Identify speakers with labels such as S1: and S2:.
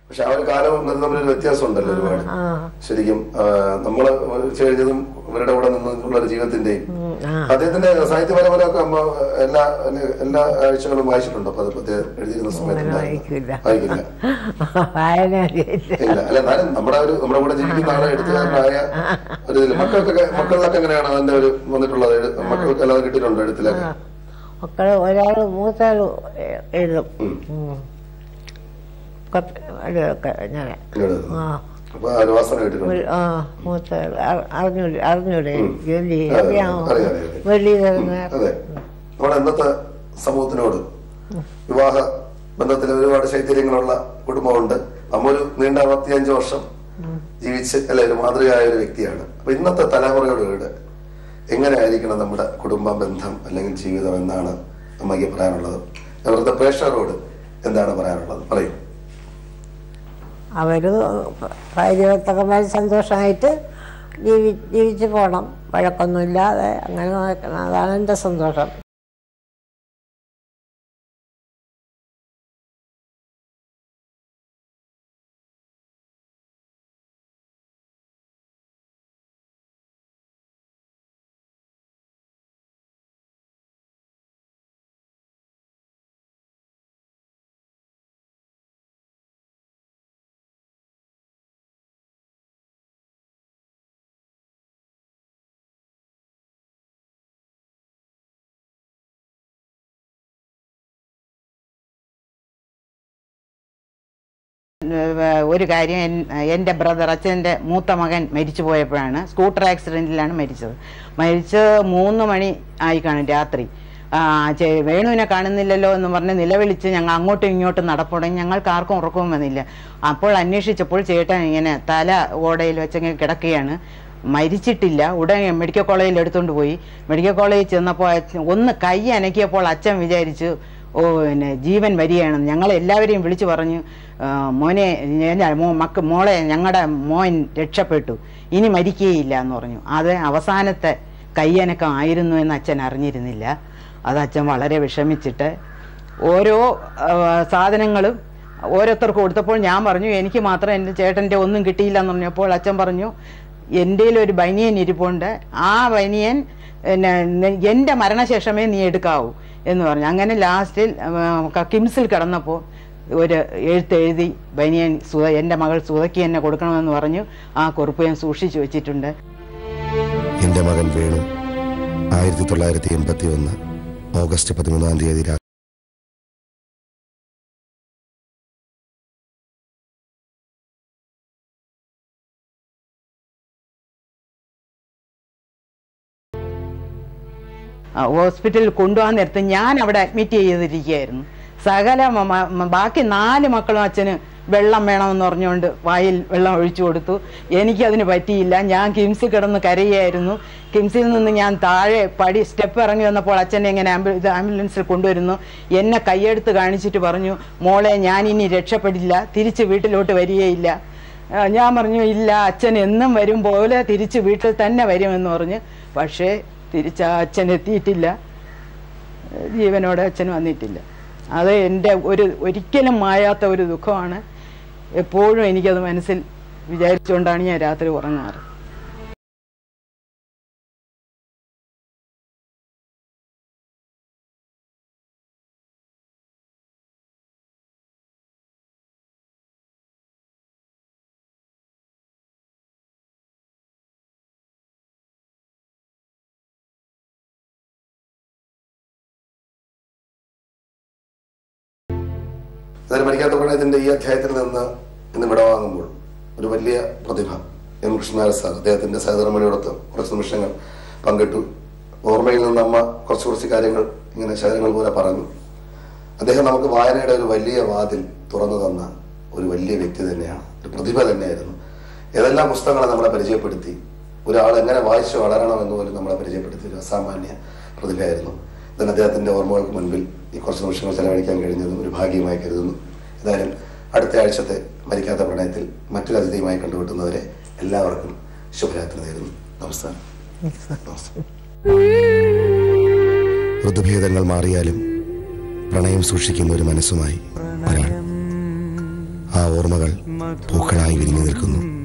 S1: പക്ഷെ ആ ഒരു കാലവും ഇത് തമ്മിലൊരു വ്യത്യാസം ഉണ്ടല്ലോ ഒരുപാട്
S2: ആ
S1: ശരിക്കും ആ, നമ്മള് വെച്ച് കഴിഞ്ഞതും ഇവരുടെ കൂടെ നിന്നുള്ള ഒരു ജീവിതത്തിന്റെയും അദ്ദേഹത്തിന്റെ സാഹിത്യപരമൊക്കെ അമ്മ എല്ലാ എല്ലാ ആഴ്ചകളും വായിച്ചിട്ടുണ്ടോ അപ്പൊ അത് അദ്ദേഹം എഴുതിയിരുന്ന സമയത്ത്
S2: വായിക്കില്ല.
S1: വായിക്കില്ല
S2: വായന അറിയില്ല.
S1: ഇല്ല അല്ല എന്നാലും നമ്മുടെ ഒരു നമ്മുടെ കൂടെ ജീവിക്കുന്ന ആളെ എഴുത്തുകാരനായ ഒരു ഇതില് മക്കൾക്കൊക്കെ മക്കളിലൊക്കെ എങ്ങനെയാണ് അതിന്റെ ഒരു വന്നിട്ടുള്ളത് എഴു- മക്കൾക്ക് അല്ലാതെ കിട്ടിയിട്ടുണ്ടോ എഴുത്തിലൊക്കെ
S2: മക്കള് ഒരാള് മൂത്താള് എ- എഴുതും
S1: ഉം.
S2: ഉം. കത്ത് എഴുതൊക്കെ ഇങ്ങനെ
S1: എഴുതുന്നു.
S2: ആ
S1: അപ്പൊ അനുവാസന കിട്ടിയിട്ടുണ്ട്
S2: ഒരു- ആ മൂത്താള് അ- അറിഞ്ഞൂടെ അറിഞ്ഞൂടെ ജോലി
S1: അതെ,
S2: അറിയാമോ
S1: അറിയാം, അറിയാം.
S2: വെളിയിലിറങ്ങാൻ
S1: അതെ നമ്മുടെ ഇന്നത്തെ സമൂഹത്തിനോട് വിവാഹ ബന്ധത്തിൽ ഒരുപാട് ശൈത്യങ്ങളുള്ള കുടുംബമുണ്ട് നമ്മൊരു നീണ്ട അറുപത്തിയഞ്ച് വർഷം ജീവിച്ച് അല്ലെ ഒരു മാതൃകയായ ഒരു വ്യക്തിയാണ് അപ്പൊ ഇന്നത്തെ തലമുറയോട് എങ്ങനെയായിരിക്കണം നമ്മുടെ കുടുംബ ബന്ധം അല്ലെങ്കിൽ ജീവിതം എന്നാണ് അമ്മയ്ക്ക് പറയാനുള്ളത് അവരുടെ പ്രേക്ഷകരോട് എന്താണ് പറയാനുള്ളത് പറയും
S2: അവര് ഭാര്യഭർത്തക്കന്മാർ സന്തോഷമായിട്ട് ജീവി ജീവിച്ചു പോകണം വഴക്കൊന്നുമില്ലാതെ അങ്ങനെ നടക്കണം അതാണ് എൻ്റെ സന്തോഷം
S3: ഏഹ് ഒരു കാര്യം എൻ- എൻ്റെ ബ്രദർ അച്ഛൻ്റെ മൂത്ത മകൻ മരിച്ചു പോയപ്പോഴാണ് സ്കൂട്ടർ ആക്സിഡൻറ്റിലാണ് മരിച്ചത് മരിച്ച് മൂന്ന് മണി ആയി കാണും രാത്രി ആ, ചെ- വേണുവിനെ കാണുന്നില്ലല്ലോ എന്ന് പറഞ്ഞ് നിലവിളിച്ച് ഞങ്ങൾ അങ്ങോട്ടും ഇങ്ങോട്ടും നടപ്പുടങ്ങി ഞങ്ങൾക്ക് ആർക്കും ഉറക്കവും വന്നില്ല അപ്പോൾ അന്വേഷിച്ചപ്പോൾ ചേട്ടൻ ഇങ്ങനെ തല ഓടയിൽ വെച്ചങ്ങ് കിടക്കുകയാണ് മരിച്ചിട്ടില്ല ഉടനെ മെഡിക്കൽ കോളേജിൽ എടുത്തുകൊണ്ട് പോയി മെഡിക്കൽ കോളേജിൽ ചെന്നപ്പോൾ അച്ഛൻ ഒന്ന് കൈ അനക്കിയപ്പോൾ അച്ഛൻ വിചാരിച്ചു ഓ പിന്നെ ജീവൻ വരികയാണെന്ന് ഞങ്ങൾ എല്ലാവരെയും വിളിച്ചു പറഞ്ഞു "ആ, മോനെ ഞാൻ- മോ മക്ക മോളെ ഞങ്ങളുടെ മോൻ രക്ഷപ്പെട്ടു ഇനി മരിക്കുകയില്ല എന്ന് പറഞ്ഞു അത് അവസാനത്തെ കയ്യനക്കം ആയിരുന്നു എന്ന് അച്ഛൻ അറിഞ്ഞിരുന്നില്ല അത് അച്ഛൻ വളരെ വിഷമിച്ചിട്ട് ഓരോ ആ, സാധനങ്ങളും ഓരോരുത്തർക്ക് കൊടുത്തപ്പോൾ ഞാൻ പറഞ്ഞു എനിക്ക് മാത്രം എൻ്റെ ചേട്ടൻ്റെ ഒന്നും കിട്ടിയില്ല എന്ന് പറഞ്ഞപ്പോൾ അച്ഛൻ പറഞ്ഞു എൻ്റെ ഒരു ബനിയൻ ഇരിപ്പുണ്ട് ആ ബനിയൻ പിന്നെ നെ- എൻ്റെ മരണശേഷമേ നീ എടുക്കാവൂ എന്ന് പറഞ്ഞു അങ്ങനെ ലാസ്റ്റിൽ ആ, കിംസിൽ കിടന്നപ്പോൾ ഒരു എഴുത്ത് എഴുതി ബനിയൻ സുധ എൻ്റെ മകൾ സുധയ്ക്ക് തന്നെ കൊടുക്കണമെന്ന് പറഞ്ഞു ആ കുറിപ്പ് ഞാൻ സൂക്ഷിച്ചു വെച്ചിട്ടുണ്ട്
S4: എന്റെ മകൻ വേണു ആയിരത്തി തൊള്ളായിരത്തി എൺപത്തി ഒന്ന് ഓഗസ്റ്റ് പതിമൂന്നാം തീയതി രാത്രി
S3: ആ, ഹോസ്പിറ്റലിൽ കൊണ്ടുപോകാൻ നേരത്ത് ഞാൻ അവിടെ അഡ്മിറ്റ് ചെയ്തിരിക്കുകയായിരുന്നു സകല മ- മ- മ- ബാക്കി നാല് മക്കളും അച്ഛന് വെള്ളം വേണമെന്ന് പറഞ്ഞുകൊണ്ട് വായിൽ വെള്ളം ഒഴിച്ചു കൊടുത്തു എനിക്കതിന് പറ്റിയില്ല ഞാൻ കിംസിൽ കിടന്ന് കരയായിരുന്നു കിംസിൽ നിന്ന് ഞാൻ താഴെ പടി സ്റ്റെപ്പ് ഇറങ്ങി വന്നപ്പോൾ അച്ഛനെ ഇങ്ങനെ ആംബു ഇത് ആംബുലൻസിൽ കൊണ്ടുവരുന്നു എന്നെ കൈയെടുത്ത് കാണിച്ചിട്ട് പറഞ്ഞു മോളെ ഞാൻ ഇനി രക്ഷപ്പെടില്ല തിരിച്ച് വീട്ടിലോട്ട് വരികയില്ല ആ, ഞാൻ പറഞ്ഞു ഇല്ല അച്ഛൻ എന്നും വരും പോലെ തിരിച്ച് വീട്ടിൽ തന്നെ വരുമെന്ന് പറഞ്ഞു പക്ഷേ തിരിച്ച് ആ അച്ഛൻ എത്തിയിട്ടില്ല ജീവനോടെ അച്ഛൻ വന്നിട്ടില്ല അത് എൻ്റെ ഒരു ഒരിക്കലും മായാത്ത ഒരു ദുഃഖമാണ് എപ്പോഴും എനിക്കത് മനസ്സിൽ വിചാരിച്ചുകൊണ്ടാണ് ഞാൻ രാത്രി ഉറങ്ങാറ്
S1: അതായത് മരിക്കാത്ത പ്രണയത്തിന്റെ ഈ അധ്യായത്തിൽ നിന്ന് ഇന്ന് വിടവാങ്ങുമ്പോൾ ഒരു വലിയ പ്രതിഭ എം കൃഷ്ണനായർ സാർ അദ്ദേഹത്തിന്റെ സഹധർമ്മണിയോടൊത്ത് കുറച്ച് നിമിഷങ്ങൾ പങ്കിട്ടു ഓർമ്മയിൽ നിന്ന് അമ്മ കുറച്ച് കുറച്ച് കാര്യങ്ങൾ ഇങ്ങനെ ശകലങ്ങൾ പോലെ പറഞ്ഞു അദ്ദേഹം നമുക്ക് വായനയുടെ ഒരു വലിയ വാതിൽ തുറന്നു തന്ന ഒരു വലിയ വ്യക്തി തന്നെയാണ് ഒരു പ്രതിഭ തന്നെയായിരുന്നു ഏതെല്ലാം പുസ്തകങ്ങളെ നമ്മളെ പരിചയപ്പെടുത്തി ഒരാൾ എങ്ങനെ വായിച്ചു വളരണമെന്ന് പോലും നമ്മളെ പരിചയപ്പെടുത്തി ഒരു അസാമാന്യ പ്രതിഭയായിരുന്നു ഇതിന് അദ്ദേഹത്തിന്റെ ഓർമ്മകൾക്ക് മുൻപിൽ ഈ കുറച്ച് നിമിഷങ്ങൾ ചെലവഴിക്കാൻ കഴിഞ്ഞതും ഒരു ഭാഗ്യമായി കരുതുന്നു ഏതായാലും അടുത്ത ആഴ്ചത്തെ മരിക്കാത്ത പ്രണയത്തിൽ മറ്റൊരു അതിഥിയുമായി കണ്ടുമുട്ടുന്നവരെ എല്ലാവർക്കും ശുഭരാത്രി നേരുന്നു നമസ്കാരം നമസ്കാരം
S4: ഋതുഭേദങ്ങൾ മാറിയാലും പ്രണയം സൂക്ഷിക്കുന്ന ഒരു മനസ്സുമായി ഒരാൾ ആ ഓർമ്മകൾ പൂക്കളായി വിരിഞ്ഞു നിൽക്കുന്നു